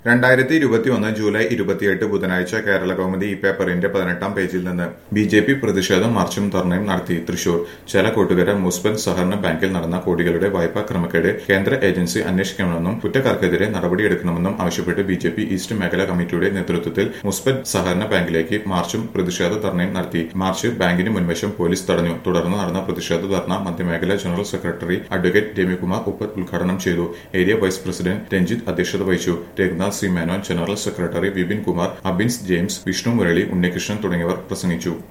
രണ്ടായിരത്തി ഇരുപത്തിയൊന്ന് ജൂലൈ ഇരുപത്തിയെട്ട് ബുധനാഴ്ച കേരള കൗമുദി ഈ പേപ്പറിന്റെ പതിനെട്ടാം പേജിൽ നിന്ന് ബി ജെ പി പ്രതിഷേധം മാർച്ചും ധർണയും നടത്തി തൃശൂർ ചേലക്കോട്ടുകര മുസ്ബൻ സഹകരണ ബാങ്കിൽ നടന്ന കോടികളുടെ വായ്പാ ക്രമക്കേട് കേന്ദ്ര ഏജൻസി അന്വേഷിക്കണമെന്നും കുറ്റക്കാർക്കെതിരെ നടപടിയെടുക്കണമെന്നും ആവശ്യപ്പെട്ട് ബി ജെ പി ഈസ്റ്റ് മേഖലാ കമ്മിറ്റിയുടെ നേതൃത്വത്തിൽ മുസ്ബൻ സഹകരണ ബാങ്കിലേക്ക് മാർച്ചും പ്രതിഷേധ ധർണയും നടത്തി മാർച്ച് ബാങ്കിന് മുൻവശം പോലീസ് തടഞ്ഞു തുടർന്ന് നടന്ന പ്രതിഷേധ ധർണ മധ്യമേഖലാ general secretary advocate Ravikumar Uppath ഉദ്ഘാടനം ചെയ്തു ഏരിയ വൈസ് പ്രസിഡന്റ് രഞ്ജിത്ത് അധ്യക്ഷത വഹിച്ചു Raghunath C Menon general secretary Vipin Kumar Abins James Vishnu Murali Unnikrishnan തുടങ്ങിയവർ പ്രസംഗിച്ചു